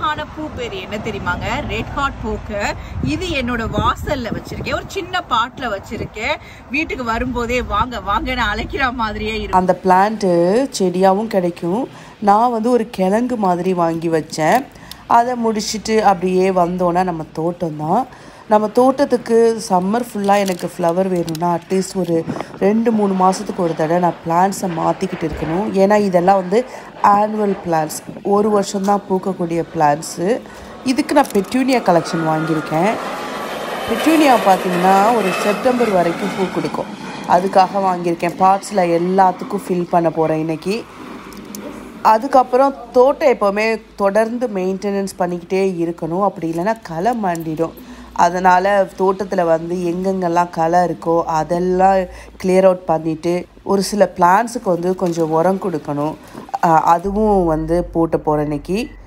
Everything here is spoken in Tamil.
அழகான பூ பேர் என்ன தெரியுமாங்க ரெட் ஹாட் பூக்கு இது என்னோட வாசல்ல வச்சிருக்கேன் ஒரு சின்ன பாட்ல வச்சிருக்கேன் வீட்டுக்கு வரும்போதே வாங்க வாங்கன்னு அழைக்கிற மாதிரியே இருக்கும் அந்த பிளான்ட்டு செடியாகவும் கிடைக்கும் நான் வந்து ஒரு கிழங்கு மாதிரி வாங்கி வச்சேன் அதை முடிச்சுட்டு அப்படியே வந்தோன்னா நம்ம தோட்டம் தான் நம்ம தோட்டத்துக்கு சம்மர் ஃபுல்லாக எனக்கு ஃப்ளவர் வேணும்னா அட்லீஸ்ட் ஒரு ரெண்டு மூணு மாதத்துக்கு ஒரு தடவை நான் பிளான்ஸை மாற்றிக்கிட்டு இருக்கணும் ஏன்னா இதெல்லாம் வந்து ஆனுவல் பிளான்ஸ் ஒரு வருஷம்தான் பூக்கக்கூடிய பிளான்ஸு இதுக்கு நான் பெட்யூனியா கலெக்ஷன் வாங்கியிருக்கேன் பெட்யூனியா பார்த்தீங்கன்னா ஒரு செப்டம்பர் வரைக்கும் பூ கொடுக்கும் அதுக்காக வாங்கியிருக்கேன் பார்ட்ஸில் எல்லாத்துக்கும் ஃபில் பண்ண போகிறேன் இன்னைக்கு அதுக்கப்புறம் தோட்டம் எப்போவுமே தொடர்ந்து மெயின்டெனன்ஸ் பண்ணிக்கிட்டே இருக்கணும் அப்படி இல்லைன்னா களை மாண்டிடும் அதனால் தோட்டத்தில் வந்து எங்கெங்கெல்லாம் களை இருக்கோ அதெல்லாம் கிளியர் அவுட் பண்ணிவிட்டு ஒரு சில பிளான்ஸுக்கு வந்து கொஞ்சம் உரம் கொடுக்கணும் அஹ் அதுவும் வந்து போட்டு போகிறேன் இன்னைக்கு